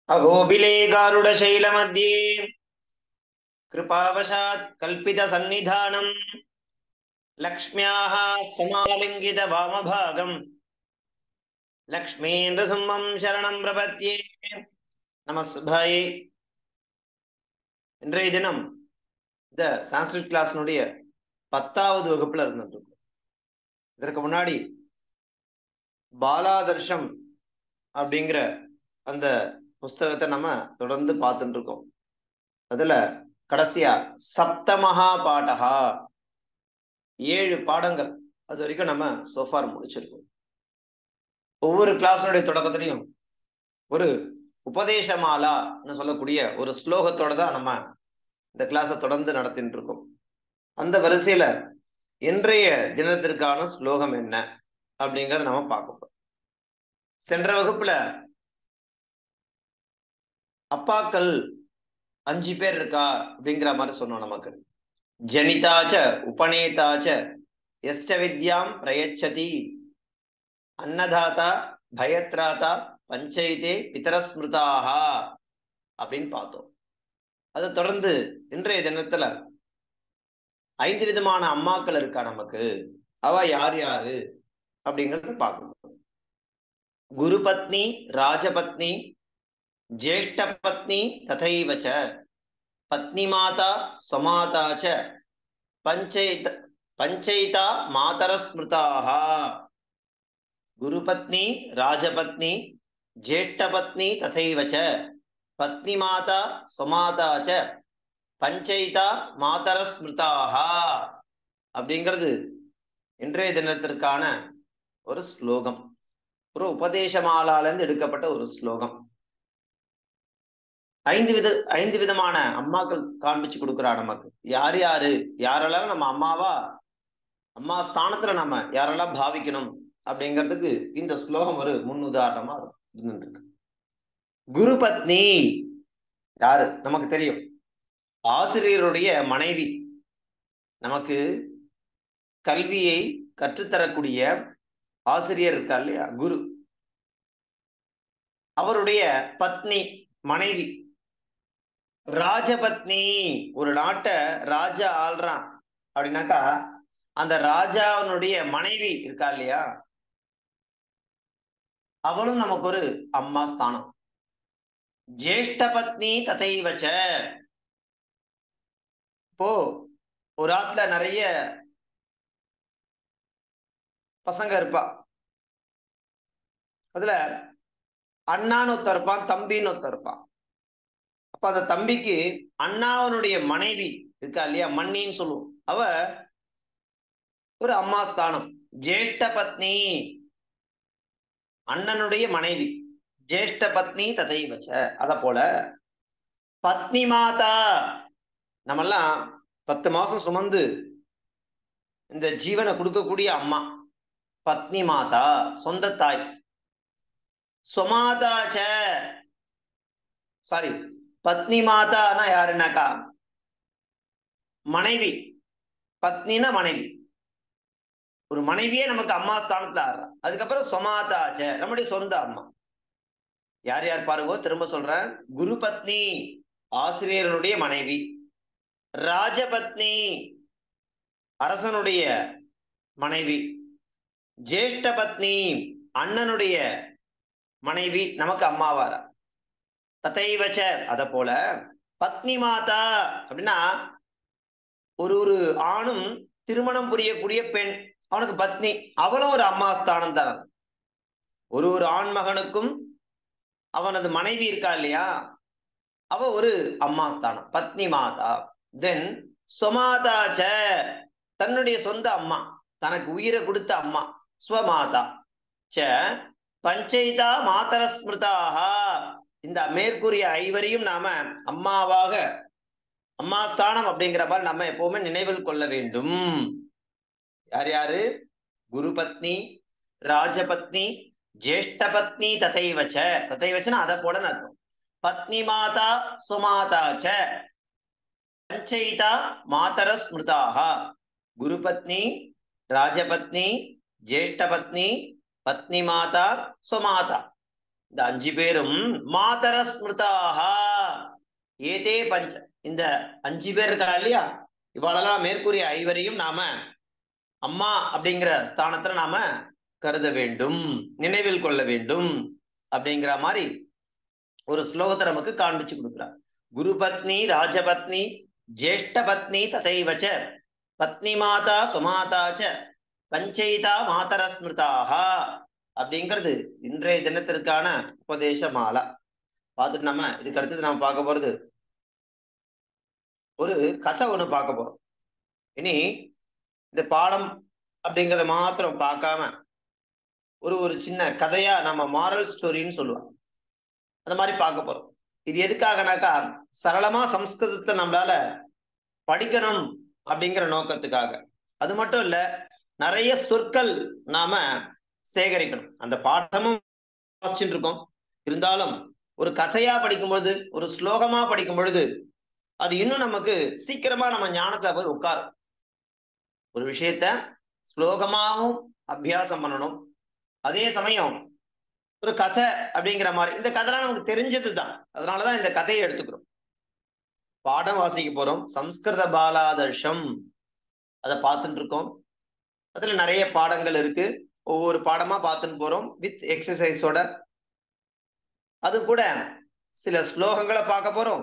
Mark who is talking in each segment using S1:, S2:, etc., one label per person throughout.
S1: अहोबिले गारुडशैलमध्ये कृपावशात् कल्पितसन्निधानम् लक्ष्म्याः समालिङ्गितवामभागम् लक्ष्मीन्द्रसिंहं शरणं प्रपद्ये நமஸ்பாயே இன்றைய தினம் இந்த சான்ஸ்கிரிட் கிளாஸ்னுடைய பத்தாவது வகுப்புல இருந்துட்டு இருக்கோம். இதற்கு முன்னாடி பாலாதர்ஷம் அப்படிங்கிற அந்த புஸ்தகத்தை நம்ம தொடர்ந்து பார்த்துட்டு இருக்கோம் அதுல கடைசியா சப்தமகா பாடகா ஏழு பாடங்கள் அது வரைக்கும் நம்ம சோஃபார் முடிச்சிருக்கோம் ஒவ்வொரு கிளாஸனுடைய தொடக்கத்திலையும் ஒரு உபதேசமாலான்னு சொல்லக்கூடிய ஒரு ஸ்லோகத்தோட தான் நம்ம இந்த கிளாஸை தொடர்ந்து நடத்திட்டு இருக்கோம் அந்த வரிசையில இன்றைய தினத்திற்கான ஸ்லோகம் என்ன அப்படிங்கறத நம்ம பார்க்க போறோம் சென்ற வகுப்புல அப்பாக்கள் அஞ்சு பேர் இருக்கா அப்படிங்கிற மாதிரி சொன்னோம் நமக்கு ஜனிதாச்ச உபநேதாச்ச எஸ்ச வித்யாம் பிரயச்சதி அன்னதாதா பயத்ராதா பஞ்சைதே பிதரஸ்மிருதாக அப்படின்னு பார்த்தோம் அதை தொடர்ந்து இன்றைய தினத்துல ஐந்து விதமான அம்மாக்கள் இருக்கா நமக்கு அவ யார் யாரு அப்படிங்கறத பார்க்கணும் குரு பத்னி ராஜபத்னி ஜேஷ்ட பத்னி ததைவச்ச பத்னி மாதா ஸ்வமாதா ச பஞ்சைத பஞ்சைதா மாதரஸ்மிருதாக குருபத்னி ராஜபத்னி ஜேஷ்டபத்னி ததைவ ச பத்னி மாதா சுமாதா ச பஞ்சைதா மாதரஸ்மிருதாக அப்படிங்கிறது இன்றைய தினத்திற்கான ஒரு ஸ்லோகம் ஒரு உபதேசமாலாலேருந்து எடுக்கப்பட்ட ஒரு ஸ்லோகம் ஐந்து வித ஐந்து விதமான அம்மாக்கள் காண்பிச்சு கொடுக்குறா நமக்கு யார் யாரு யாரெல்லாம் நம்ம அம்மாவா அம்மா ஸ்தானத்துல நம்ம யாரெல்லாம் பாவிக்கணும் அப்படிங்கிறதுக்கு இந்த ஸ்லோகம் ஒரு முன் உதாரணமா இருந்துருக்கு குரு பத்னி யாரு நமக்கு தெரியும் ஆசிரியருடைய மனைவி நமக்கு கல்வியை கற்றுத்தரக்கூடிய ஆசிரியர் இருக்கா இல்லையா குரு அவருடைய பத்னி மனைவி ராஜபத்னி ஒரு நாட்டை ராஜா ஆள்றான் அப்படின்னாக்கா அந்த ராஜாவினுடைய மனைவி இருக்கா இல்லையா அவளும் நமக்கு ஒரு அம்மா ஸ்தானம் ஜேஷ்ட பத்னி ததை வச்ச இப்போ ஒரு ஆத்துல நிறைய பசங்க இருப்பா அதுல அண்ணான்னு ஒருத்தர் இருப்பான் தம்பின்னு ஒருத்தர் இருப்பான் அப்ப அந்த தம்பிக்கு அண்ணாவனுடைய மனைவி இருக்கா இல்லையா மண்ணின்னு சொல்லுவோம் அவ ஒரு அம்மா ஸ்தானம் ஜேஷ்ட பத்னி அண்ணனுடைய மனைவி ஜேஷ்ட பத்னி ததை வச்ச அத போல பத்னி மாதா நம்மெல்லாம் பத்து மாசம் சுமந்து இந்த ஜீவனை கொடுக்கக்கூடிய அம்மா பத்னி மாதா சொந்த தாய் ஸ்வமாதாச்ச சாரி பத்னி மாதானா யாருன்னாக்கா மனைவி பத்னினா மனைவி ஒரு மனைவியே நமக்கு அம்மா ஸ்தானத்துல ஆடுறா அதுக்கப்புறம் சொமாதாச்ச நம்முடைய சொந்த அம்மா யார் யார் பாருங்க திரும்ப சொல்றேன் குரு பத்னி ஆசிரியருடைய மனைவி ராஜபத்னி அரசனுடைய மனைவி ஜேஷ்ட பத்னி அண்ணனுடைய மனைவி நமக்கு அம்மாவாரா தத்தைவச்ச அத போல பத்னி மாதா அப்படின்னா ஒரு ஒரு ஆணும் திருமணம் புரியக்கூடிய பெண் அவனுக்கு பத்னி அவளும் ஒரு அம்மா ஸ்தானம் தான் ஒரு ஒரு ஆண் மகனுக்கும் அவனது மனைவி இருக்கா இல்லையா அவ ஒரு அம்மா ஸ்தானம் பத்னி மாதா தென் ஸ்வமாதாச்ச தன்னுடைய சொந்த அம்மா தனக்கு உயிரை கொடுத்த அம்மா ஸ்வமாதா ச பஞ்சைதா மாதர ஸ்மிருதாக இந்த மேற்கூறிய ஐவரையும் நாம அம்மாவாக அம்மா ஸ்தானம் அப்படிங்கிற மாதிரி நம்ம எப்பவுமே நினைவில் கொள்ள வேண்டும் யார் யாரு குரு பத்னி ராஜபத்னி ஜேஷ்ட பத்னி ததைவச்ச ததைவச்சனா அதை போல அர்த்தம் பத்னி மாதா சுமாதா ச பஞ்சைதா மாதர ஸ்மிருதாக குரு பத்னி ராஜபத்னி ஜேஷ்ட பத்னி பத்னி மாதா சுமாதா இந்த அஞ்சு பேரும் மாதர ஸ்மிருதாஹா ஏதே பஞ்ச இந்த அஞ்சு பேர் இருக்கா இல்லையா இவாளெல்லாம் மேற்கூறிய ஐவரையும் நாம அம்மா அப்படிங்கிற ஸ்தானத்துல நாம கருத வேண்டும் நினைவில் கொள்ள வேண்டும் அப்படிங்கிற மாதிரி ஒரு ஸ்லோகத்தை நமக்கு காண்பிச்சு கொடுக்குறார் குரு பத்னி ராஜபத்னி ஜேஷ்ட பத்னி ததைவச்ச பத்னி மாதா சுமாதா ச பஞ்சைதா மாதர ஸ்மிருதாஹா அப்படிங்கிறது இன்றைய தினத்திற்கான உபதேச மாலா பார்த்துட்டு நம்ம இதுக்கு அடுத்தது நம்ம பார்க்க போறது ஒரு கதை ஒண்ணு பார்க்க போறோம் இனி இந்த பாடம் அப்படிங்கிறத மாத்திரம் பார்க்காம ஒரு ஒரு சின்ன கதையா நம்ம மாரல் ஸ்டோரின்னு சொல்லுவாங்க அந்த மாதிரி பார்க்க போறோம் இது எதுக்காகனாக்கா சரளமா சம்ஸ்கிருதத்தை நம்மளால படிக்கணும் அப்படிங்கிற நோக்கத்துக்காக அது மட்டும் இல்ல நிறைய சொற்கள் நாம சேகரிக்கணும் அந்த பாடமும் வாசிச்சுட்டு இருக்கோம் இருந்தாலும் ஒரு கதையா படிக்கும் பொழுது ஒரு ஸ்லோகமா படிக்கும் பொழுது அது இன்னும் நமக்கு சீக்கிரமா நம்ம ஞானத்தை போய் உட்காரும் ஒரு விஷயத்த ஸ்லோகமாவும் அபியாசம் பண்ணணும் அதே சமயம் ஒரு கதை அப்படிங்கிற மாதிரி இந்த கதைலாம் நமக்கு தெரிஞ்சது தான் அதனாலதான் இந்த கதையை எடுத்துக்கிறோம் பாடம் வாசிக்க போறோம் சம்ஸ்கிருத பாலாதர்ஷம் அதை பார்த்துட்டு இருக்கோம் அதுல நிறைய பாடங்கள் இருக்கு ஒவ்வொரு பாடமா பார்த்துட்டு போறோம் வித் எக்ஸசைஸோட அது கூட சில ஸ்லோகங்களை பார்க்க போறோம்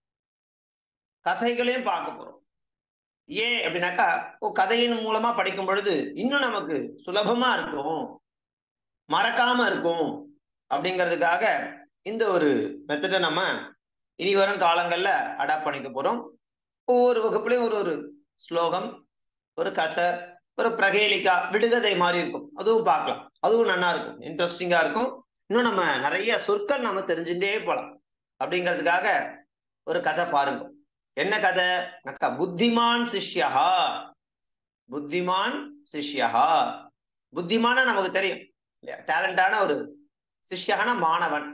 S1: கதைகளையும் பார்க்க போறோம் ஏன் அப்படின்னாக்கா ஓ கதையின் மூலமா படிக்கும் பொழுது இன்னும் நமக்கு சுலபமா இருக்கும் மறக்காம இருக்கும் அப்படிங்கிறதுக்காக இந்த ஒரு மெத்தடை நம்ம இனி வரும் காலங்கள்ல அடாப்ட் பண்ணிக்க போறோம் ஒவ்வொரு வகுப்புலையும் ஒரு ஒரு ஸ்லோகம் ஒரு கதை ஒரு பிரகேலிக்கா விடுகதை மாதிரி இருக்கும் அதுவும் பார்க்கலாம் அதுவும் நல்லா இருக்கும் இன்ட்ரெஸ்டிங்கா இருக்கும் இன்னும் நம்ம நிறைய சொற்கள் நம்ம தெரிஞ்சுட்டே போகலாம் அப்படிங்கிறதுக்காக ஒரு கதை பாருங்க என்ன கதை நக்கா புத்திமான் சிஷ்யா புத்திமான் சிஷ்யா புத்திமான நமக்கு தெரியும் டேலண்டான ஒரு சிஷ்யகான மாணவன்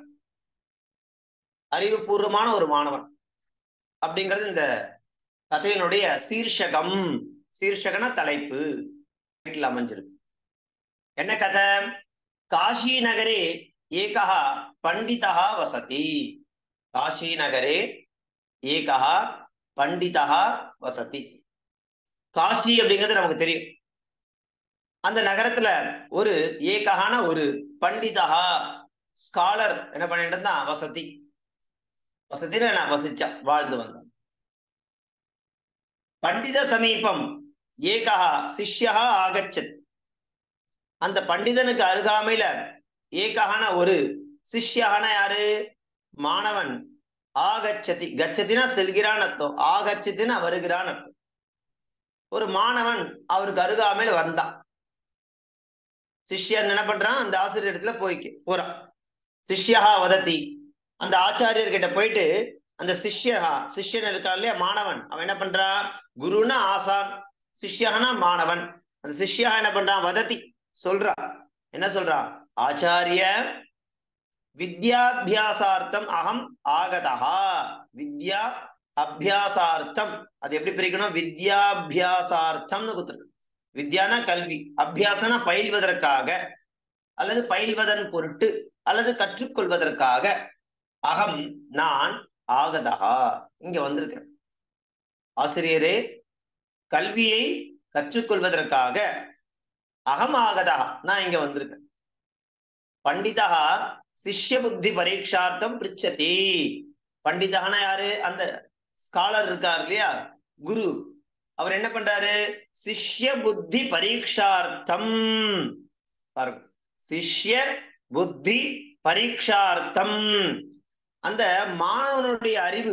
S1: அறிவுபூர்வமான ஒரு மாணவன் அப்படிங்கிறது இந்த கதையினுடைய சீர்ஷகம் சீர்ஷகன தலைப்பு அமைஞ்சிருக்கு என்ன கதை காஷி நகரே ஏகா பண்டிதா வசதி காஷி நகரே ஏகா பண்டிதா வசதி காஷி அப்படிங்கிறது நமக்கு தெரியும் அந்த நகரத்துல ஒரு ஏககான ஒரு பண்டிதா ஸ்காலர் என்ன பண்ணிட்டு இருந்தான் வசதி வசதியில நான் வசிச்சான் வாழ்ந்து வந்தான் பண்டித சமீபம் ஏகா சிஷ்யா ஆகச்சது அந்த பண்டிதனுக்கு அருகாமையில ஏககான ஒரு சிஷ்யகான யாரு மாணவன் ஆகச்சதி கச்சதினா செல்கிறான் அர்த்தம் ஆகச்சதினா வருகிறான் அர்த்தம் ஒரு மாணவன் அவருக்கு அருகாமையில வந்தான் சிஷ்யன் என்ன பண்றான் அந்த ஆசிரியர் இடத்துல போய் போறான் சிஷ்யா வதத்தி அந்த ஆச்சாரியர் கிட்ட போயிட்டு அந்த சிஷ்யஹா சிஷ்யன் இருக்கான் இல்லையா மாணவன் அவன் என்ன பண்றான் குருன்னா ஆசான் சிஷ்யகனா மாணவன் அந்த சிஷ்யா என்ன பண்றான் வதத்தி சொல்றான் என்ன சொல்றான் ஆச்சாரிய வித்யாபியாசார்த்தம் அகம் ஆகதா வித்யா அபியாசார்த்தம் அது எப்படி பிரிக்கணும் வித்யாபியாசார்த்தம்னு கொடுத்துருக்கு வித்யானா கல்வி அபியாசனா பயில்வதற்காக அல்லது பயில்வதன் பொருட்டு அல்லது கற்றுக்கொள்வதற்காக அகம் நான் ஆகதா இங்க வந்திருக்கேன் ஆசிரியரே கல்வியை கற்றுக்கொள்வதற்காக அகம் ஆகதா நான் இங்க வந்திருக்கேன் பண்டிதா சிஷ்ய புத்தி பரீட்சார்த்தம் பிரிச்சதி பண்டிதான யாரு அந்த ஸ்காலர் இருக்கார் இல்லையா குரு அவர் என்ன பண்றாரு சிஷ்ய புத்தி பரீட்சார்த்தம் பாருங்க சிஷ்ய புத்தி பரீட்சார்த்தம் அந்த மாணவனுடைய அறிவு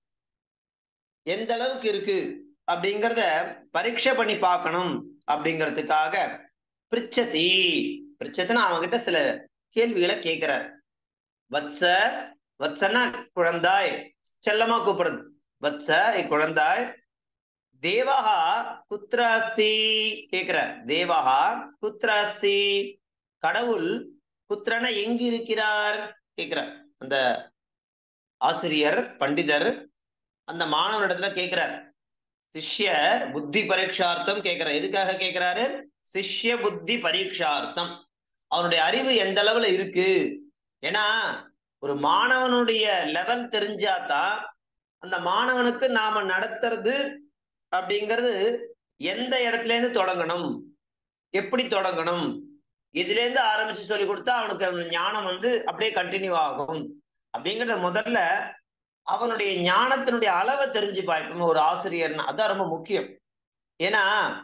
S1: எந்த அளவுக்கு இருக்கு அப்படிங்கிறத பரீட்சை பண்ணி பார்க்கணும் அப்படிங்கிறதுக்காக பிரிச்சதி பிரிச்சதுன்னா அவங்கிட்ட சில கேள்விகளை கேட்கிறார் வத்ச வத்சனா குழந்தாய் செல்லமா கூப்பிடுறது வத்ச குழந்தாய் தேவஹா குத்ர அஸ்தி கேக்குற தேவஹா குத்ர அஸ்தி கடவுள் புத்திரன எங்கு இருக்கிறார் கேக்குறார் அந்த ஆசிரியர் பண்டிதர் அந்த மாணவனிடத்துல கேட்கிறார் சிஷ்ய புத்தி பரீட்சார்த்தம் கேட்கிறார் எதுக்காக கேட்கிறாரு சிஷ்ய புத்தி பரீட்சார்த்தம் அவனுடைய அறிவு எந்த அளவுல இருக்கு ஏன்னா ஒரு மாணவனுடைய லெவல் தெரிஞ்சாதான் அந்த மாணவனுக்கு நாம நடத்துறது அப்படிங்கிறது எந்த இடத்துல இருந்து தொடங்கணும் எப்படி தொடங்கணும் இதுல இருந்து ஆரம்பிச்சு சொல்லி கொடுத்தா அவனுக்கு அந்த ஞானம் வந்து அப்படியே கண்டினியூ ஆகும் அப்படிங்கறத முதல்ல அவனுடைய ஞானத்தினுடைய அளவை தெரிஞ்சு பார்க்கணும் ஒரு ஆசிரியர்னா அதான் ரொம்ப முக்கியம் ஏன்னா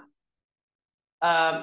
S1: ஆஹ்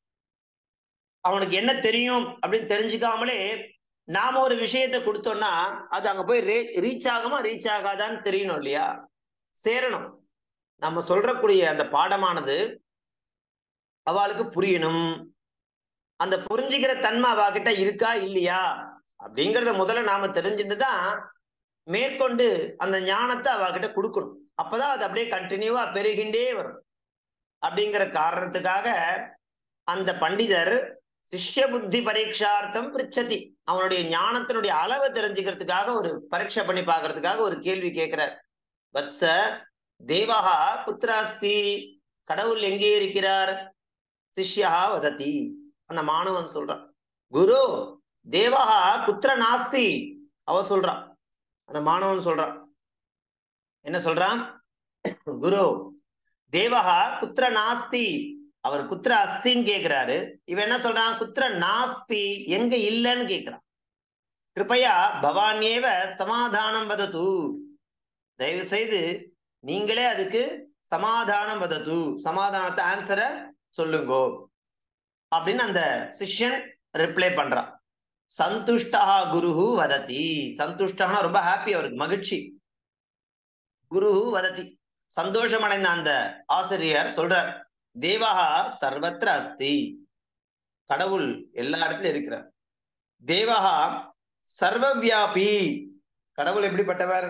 S1: அவனுக்கு என்ன தெரியும் அப்படின்னு தெரிஞ்சுக்காமலே நாம ஒரு விஷயத்த கொடுத்தோம்னா அது அங்க போய் ரீச் ஆகுமா ரீச் ஆகாதான்னு தெரியணும் இல்லையா சேரணும் நம்ம சொல்றக்கூடிய அந்த பாடமானது அவளுக்கு புரியணும் அந்த புரிஞ்சுக்கிற தன்மை அவகிட்ட இருக்கா இல்லையா அப்படிங்கிறத முதல்ல நாம தெரிஞ்சுட்டு தான் மேற்கொண்டு அந்த ஞானத்தை அவகிட்ட கொடுக்கணும் அப்பதான் அது அப்படியே கண்டினியூவா பெருகின்றே வரும் அப்படிங்கிற காரணத்துக்காக அந்த பண்டிதர் சிஷ்ய புத்தி பரீட்சார்த்தம் பிரிச்சதி அவனுடைய ஞானத்தினுடைய அளவை தெரிஞ்சுக்கிறதுக்காக ஒரு பரீட்சை பண்ணி பார்க்கறதுக்காக ஒரு கேள்வி கேட்கிறார் வத்ச தேவஹா புத்திராஸ்தி கடவுள் எங்கே இருக்கிறார் சிஷ்யா வததி அந்த மாணவன் சொல்றான் குரு தேவஹா குத்திர நாஸ்தி அவ சொல்றான் அந்த மாணவன் சொல்றான் என்ன சொல்றான் குரு தேவஹா குத்திர நாஸ்தி அவர் குத்திர அஸ்தின்னு கேக்குறாரு இவன் என்ன சொல்றான் குத்திர நாஸ்தி எங்க இல்லைன்னு கேக்குறான் கிருப்பையா பவானியேவ சமாதானம் வதது தயவு செய்து நீங்களே அதுக்கு சமாதானம் வதது சமாதானத்தை ஆன்சரை சொல்லுங்கோ அப்படின்னு அந்த சிஷ்யன் ரிப்ளை பண்றான் சந்துஷ்டா குருஹு வததி சந்துஷ்டனா ரொம்ப ஹாப்பி அவருக்கு மகிழ்ச்சி குருஹு வததி சந்தோஷம் அடைந்த அந்த ஆசிரியர் சொல்றார் தேவஹா சர்வத்திர அஸ்தி கடவுள் எல்லா இடத்துலயும் இருக்கிறார் தேவஹா சர்வவியாபி கடவுள் எப்படிப்பட்டவர்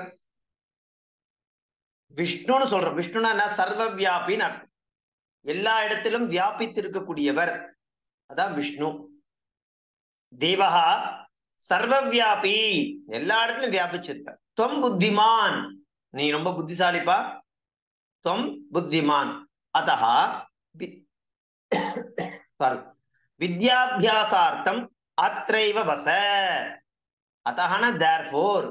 S1: விஷ்ணுன்னு சொல்றோம் விஷ்ணுனா என்ன சர்வவியாபின்னு அர்த்தம் எல்லா இடத்திலும் வியாபித்து இருக்கக்கூடியவர் அதான் விஷ்ணு தேவஹா சர்வவியாபி எல்லா இடத்திலும் வியாபிச்சிருக்க தொம் புத்திமான் நீ ரொம்ப புத்திசாலிப்பா தொம் புத்திமான் அத்தா சாரி வித்யாபியாசார்த்தம் அத்ரைவ வச அத்தகன தேர்ஃபோர்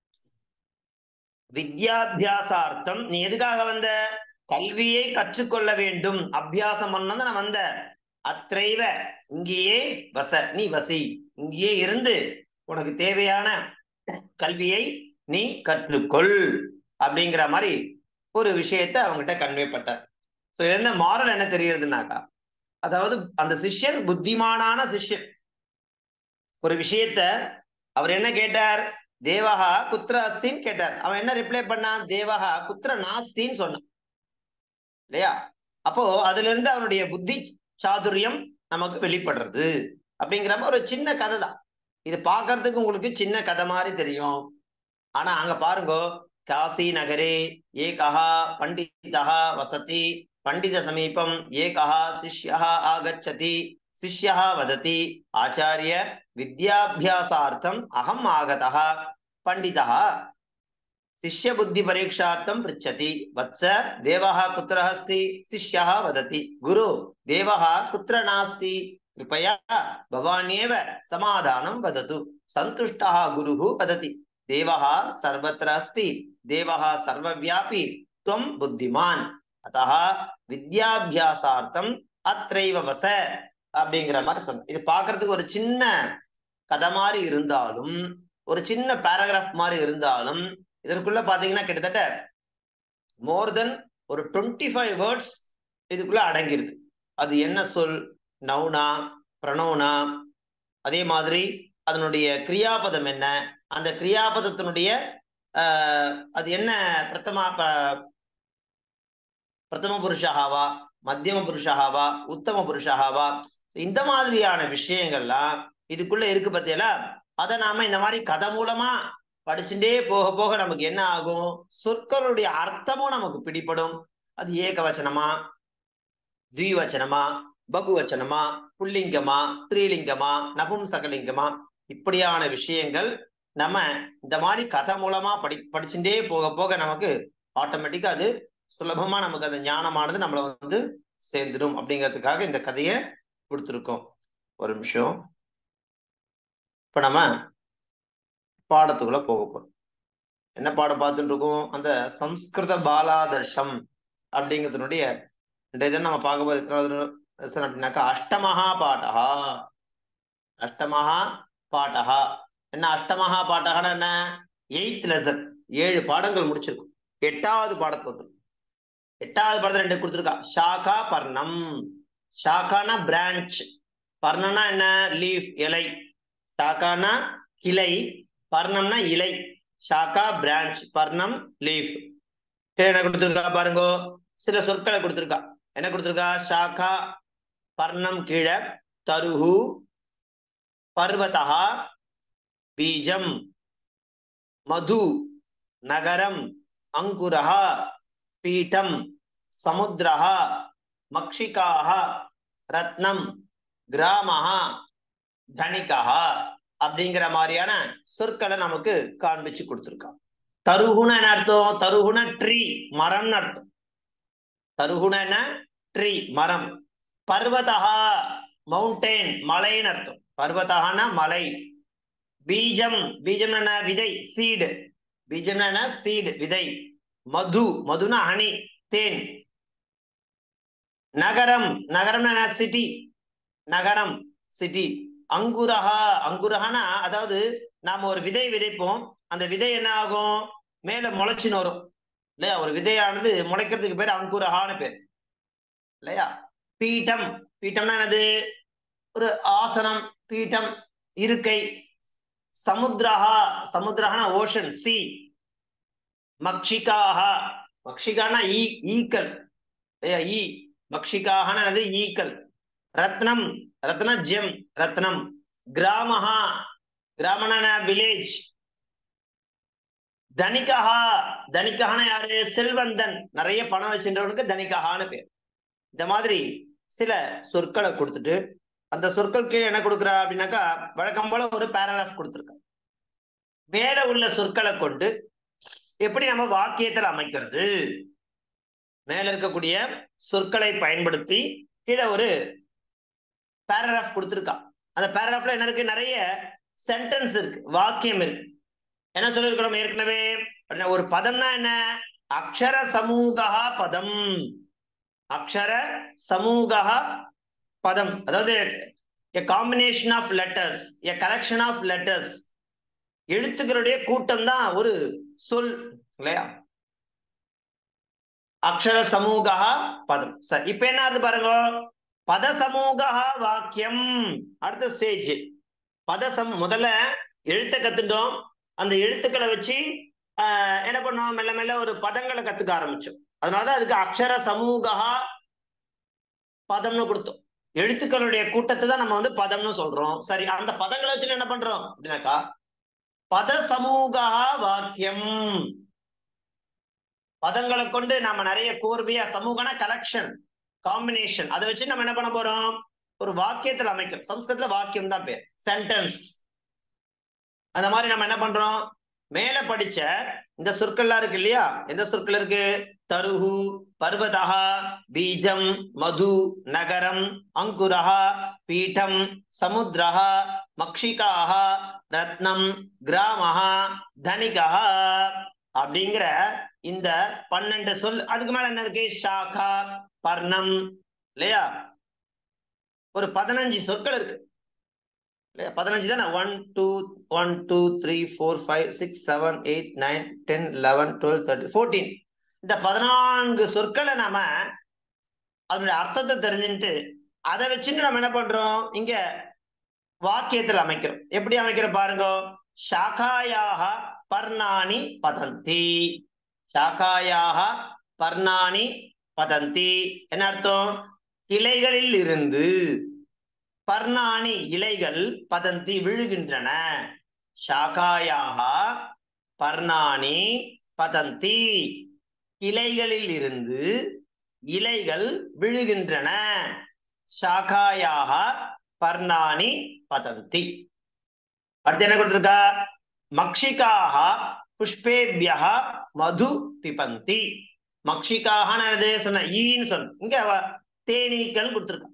S1: வித்யாபியாசார்த்தம் நீ எதுக்காக வந்த கல்வியை கற்றுக்கொள்ள வேண்டும் அபியாசம் பண்ணதான் நான் வந்த அத்ரைவ இங்கேயே வச நீ வசி இங்கேயே இருந்து உனக்கு தேவையான கல்வியை நீ கற்றுக்கொள் அப்படிங்கிற மாதிரி ஒரு விஷயத்த அவங்ககிட்ட கன்வே பட்டார் ஸோ என்ன மாரல் என்ன தெரியுதுனாக்கா அதாவது அந்த சிஷ்யர் புத்திமானான சிஷ்யர் ஒரு விஷயத்த அவர் என்ன கேட்டார் தேவஹா குத்திர அஸ்தின்னு கேட்டார் அவன் என்ன ரிப்ளை பண்ணான் தேவஹா குத்திர நாஸ்தின்னு சொன்னான் இல்லையா அப்போ அதுல இருந்து அவனுடைய புத்தி சாதுரியம் நமக்கு வெளிப்படுறது அப்படிங்கிற மாதிரி ஒரு சின்ன கதை தான் இது பார்க்கறதுக்கு உங்களுக்கு சின்ன கதை மாதிரி தெரியும் ஆனா அங்க பாருங்க காசி நகரே ஏகா பண்டிதா வசதி பண்டித சமீபம் ஏகா சிஷ்யா ஆகச்சதி சிஷ்யா வததி ஆச்சாரிய வித்யாபியாசார்த்தம் அகம் ஆகதா பண்டிதா சிஷ்ய புத்தி பரீட்சார்த்தம் பிருச்சதி வத்ச தேவஹா குத்திர அஸ்தி சிஷ்யா வததி குரு தேவஹா குத்திர நாஸ்தி கிருபயா பவானியேவ சமாதானம் வதது சந்துஷ்டா குருஹு வததி தேவஹா சர்வத்திர அஸ்தி தேவஹா சர்வவியாபி துவம் புத்திமான் அத்தா வித்யாபியாசார்த்தம் அத்ரைவ வச அப்படிங்கிற மாதிரி சொன்ன இது பாக்குறதுக்கு ஒரு சின்ன கதை மாதிரி இருந்தாலும் ஒரு சின்ன பேராகிராஃப் மாதிரி இருந்தாலும் இதற்குள்ள பாத்தீங்கன்னா கிட்டத்தட்ட மோர் தென் ஒரு டுவெண்ட்டி ஃபைவ் வேர்ட்ஸ் இதுக்குள்ள அடங்கியிருக்கு அது என்ன சொல் நவுனா பிரணவுனா அதே மாதிரி அதனுடைய கிரியாபதம் என்ன அந்த கிரியாபதத்தினுடைய அது என்ன பிரதமா பிரதம புருஷாவா மத்தியம புருஷாவா உத்தம புருஷாவா இந்த மாதிரியான விஷயங்கள்லாம் இதுக்குள்ள இருக்கு பத்தியலா அதை நாம இந்த மாதிரி கதை மூலமா படிச்சுட்டே போக போக நமக்கு என்ன ஆகும் சொற்களுடைய அர்த்தமும் நமக்கு பிடிப்படும் அது ஏகவச்சனமா துவிவச்சனமா பகுவச்சனமா புல்லிங்கமா ஸ்திரீலிங்கமா நபும்சகலிங்கமா இப்படியான விஷயங்கள் நம்ம இந்த மாதிரி கதை மூலமா படி படிச்சுட்டே போக போக நமக்கு ஆட்டோமேட்டிக்கா அது சுலபமா நமக்கு அந்த ஞானமானது நம்மளை வந்து சேர்ந்துடும் அப்படிங்கிறதுக்காக இந்த கதையை கொடுத்துருக்கோம் ஒரு நிமிஷம் இப்ப நம்ம பாடத்துக்குள்ள போக போறோம் என்ன பாடம் பார்த்துட்டு இருக்கோம் அந்த சம்ஸ்கிருத பாலாதர்ஷம் அப்படிங்கிறதுனுடைய இன்றைய தினம் நம்ம பார்க்க போறது எத்தனாவது lesson அப்படின்னாக்கா அஷ்டமஹா பாடகா அஷ்டமஹா பாடகா என்ன அஷ்டமஹா பாடகன்னா என்ன எயித் லெசன் ஏழு பாடங்கள் முடிச்சிருக்கும் எட்டாவது பாடத்துக்கு வந்துடும் எட்டாவது பாடத்துல ரெண்டு கொடுத்துருக்கா ஷாகா பர்ணம் ஷாகானா பிரான்ச் பர்ணம்னா என்ன லீஃப் இலை ஷாகானா கிளை பர்ணம்னா இலை ஷாகா பிரான்ச் பர்ணம் லீஃப் என்ன கொடுத்துருக்கா பாருங்க சில சொற்களை கொடுத்துருக்கா என்ன கொடுத்துருக்கா ஷாகா பர்ணம் கீழே தருகு பர்வதா பீஜம் மது நகரம் அங்குரஹ பீட்டம் சமுத்திரஹ மக்ஷிகாஹ ரத்னம் கிராமஹ தனிகஹ அப்படிங்கிற மாதிரியான சொற்களை நமக்கு காண்பிச்சு கொடுத்துருக்கான் தருகுண என்ன அர்த்தம் தருகுண ட்ரீ மரம்னு அர்த்தம் தருகுண என்ன ட்ரீ மரம் பர்வதா மவுண்டெயின் மலைன்னு அர்த்தம் பர்வதகான மலை பீஜம் பீஜம் என்ன விதை சீடு பீஜம் என்ன சீடு விதை மது மதுனா ஹனி தேன் நகரம் நகரம் என்ன சிட்டி நகரம் சிட்டி அங்குரஹா அங்குரஹானா அதாவது நாம ஒரு விதை விதைப்போம் அந்த விதை என்ன ஆகும் மேல முளைச்சுன்னு வரும் இல்லையா ஒரு விதையானது முளைக்கிறதுக்கு பேர் அங்குரஹான்னு பேர் இல்லையா பீட்டம் பீட்டம்னா என்னது ஒரு ஆசனம் பீட்டம் இருக்கை சமுத்திரஹா சமுத்திரஹானா ஓஷன் சி மக்ஷிகாஹ மக்ஷிகானா ஈ ஈக்கள் இல்லையா ஈ மக்ஷிகாஹன என்னது ஈக்கள் ரத்னம் ரத்ன ஜெம் ரத்னம் கிராமஹா கிராமன வில்லேஜ் தனிகஹா தனிகஹான யாரு செல்வந்தன் நிறைய பணம் வச்சிருந்தவனுக்கு தனிகஹான்னு பேர் இந்த மாதிரி சில சொற்களை கொடுத்துட்டு அந்த சொற்கள் கீழே என்ன கொடுக்குறா அப்படின்னாக்கா வழக்கம் போல ஒரு பேராகிராஃப் கொடுத்துருக்கா மேல உள்ள சொற்களை கொண்டு எப்படி நம்ம வாக்கியத்தில் அமைக்கிறது மேல இருக்கக்கூடிய சொற்களை பயன்படுத்தி கீழே ஒரு பேராகிராஃப் கொடுத்துருக்கா அந்த பேராகிராஃப்ல என்ன இருக்கு நிறைய சென்டென்ஸ் இருக்கு வாக்கியம் இருக்கு என்ன சொல்லியிருக்கிறோம் ஏற்கனவே அப்படின்னா ஒரு பதம்னா என்ன அக்ஷர சமூகா பதம் அக்ஷர சமூகா பதம் அதாவது a combination of letters a collection of letters எழுத்துக்களுடைய கூட்டம் தான் ஒரு சொல் இல்லையா அக்ஷர சமூகா பதம் சரி இப்ப என்ன ஆகுது பாருங்க பத சமூகா வாக்கியம் அடுத்த ஸ்டேஜ் பத சம் முதல்ல எழுத்த கத்துட்டோம் அந்த எழுத்துக்களை வச்சு ஆஹ், என்ன பண்ணோம் மெல்ல மெல்ல ஒரு பதங்களை கத்துக்க ஆரம்பிச்சோம் அதனாலதான் அதுக்கு அக்ஷர சமூகா பதம்னு கொடுத்தோம் எழுத்துக்களுடைய கூட்டத்தை தான் நம்ம வந்து பதம்னு சொல்றோம் சரி அந்த பதங்களை வச்சு என்ன பண்றோம் அப்படின்னாக்கா பத சமூகா வாக்கியம் பதங்களை கொண்டு நாம நிறைய கோர்வையா சமூகனா கலெக்ஷன் காம்பினேஷன் அதை வச்சு நம்ம என்ன பண்ண போறோம் ஒரு வாக்கியத்தில் அமைக்கும் சம்ஸ்கிருதத்துல வாக்கியம் தான் பேர் சென்டென்ஸ் அந்த மாதிரி நம்ம என்ன பண்றோம் மேல படிச்ச இந்த சொற்கள்லாம் இருக்கு இல்லையா எந்த சொற்கள் இருக்கு தருகு பர்வதா பீஜம் மது நகரம் அங்குரஹா பீட்டம் சமுத்திரஹா மக்ஷிகாஹ ரத்னம் கிராமஹா தனிகஹா அப்படிங்கிற இந்த பன்னெண்டு சொல் அதுக்கு மேல என்ன இருக்கு ஷாகா பர்ணம் இல்லையா ஒரு பதினஞ்சு சொற்கள் இருக்கு இல்லையா பதினஞ்சு தானே one two one two three four five six seven eight nine ten eleven twelve thirty fourteen இந்த பதினான்கு சொற்களை நாம அதனுடைய அர்த்தத்தை தெரிஞ்சுட்டு அதை வச்சுட்டு நம்ம என்ன பண்றோம் இங்க வாக்கியத்தில் அமைக்கிறோம் எப்படி அமைக்கிறோம் பாருங்க ஷாகாயாக பர்ணானி பதந்தி ஷாகாயாக பர்ணானி பதந்தி என்ன அர்த்தம் கிளைகளில் இருந்து பர்ணானி இலைகள் பதந்தி விழுகின்றன ஷாகாயாக பர்ணானி பதந்தி இலைகளில் இருந்து இலைகள் விழுகின்றன ஷாகாயாக பர்ணானி பதந்தி அடுத்து என்ன கொடுத்திருக்கா மக்ஷிகாக புஷ்பேபியா மது பிபந்தி மக்ஷிகாக என்னது சொன்ன ஈன்னு சொன்ன இங்க அவ தேனீக்கள் கொடுத்திருக்கா